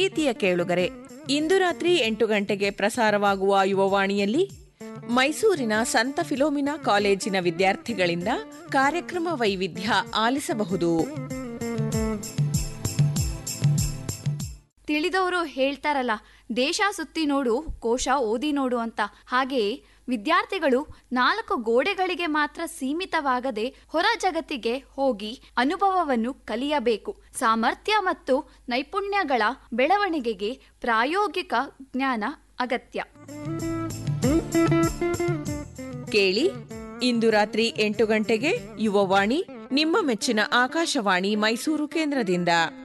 ಪ್ರೀತಿಯ ಕೇಳುಗರೆ ಇಂದು ರಾತ್ರಿ ಎಂಟು ಗಂಟೆಗೆ ಪ್ರಸಾರವಾಗುವ ಯುವವಾಣಿಯಲ್ಲಿ ಮೈಸೂರಿನ ಸಂತ ಫಿಲೋಮಿನಾ ಕಾಲೇಜಿನ ವಿದ್ಯಾರ್ಥಿಗಳಿಂದ ಕಾರ್ಯಕ್ರಮ ವೈವಿಧ್ಯ ಆಲಿಸಬಹುದು ತಿಳಿದವರು ಹೇಳ್ತಾರಲ್ಲ ದೇಶ ಸುತ್ತಿ ನೋಡು ಕೋಶ ಓದಿ ನೋಡು ಅಂತ ಹಾಗೆಯೇ ವಿದ್ಯಾರ್ಥಿಗಳು ನಾಲ್ಕು ಗೋಡೆಗಳಿಗೆ ಮಾತ್ರ ಸೀಮಿತವಾಗದೆ ಹೊರ ಜಗತ್ತಿಗೆ ಹೋಗಿ ಅನುಭವವನ್ನು ಕಲಿಯಬೇಕು ಸಾಮರ್ಥ್ಯ ಮತ್ತು ನೈಪುಣ್ಯಗಳ ಬೆಳವಣಿಗೆಗೆ ಪ್ರಾಯೋಗಿಕ ಜ್ಞಾನ ಅಗತ್ಯ ಕೇಳಿ ಇಂದು ರಾತ್ರಿ ಎಂಟು ಗಂಟೆಗೆ ಯುವವಾಣಿ ನಿಮ್ಮ ಮೆಚ್ಚಿನ ಆಕಾಶವಾಣಿ ಮೈಸೂರು ಕೇಂದ್ರದಿಂದ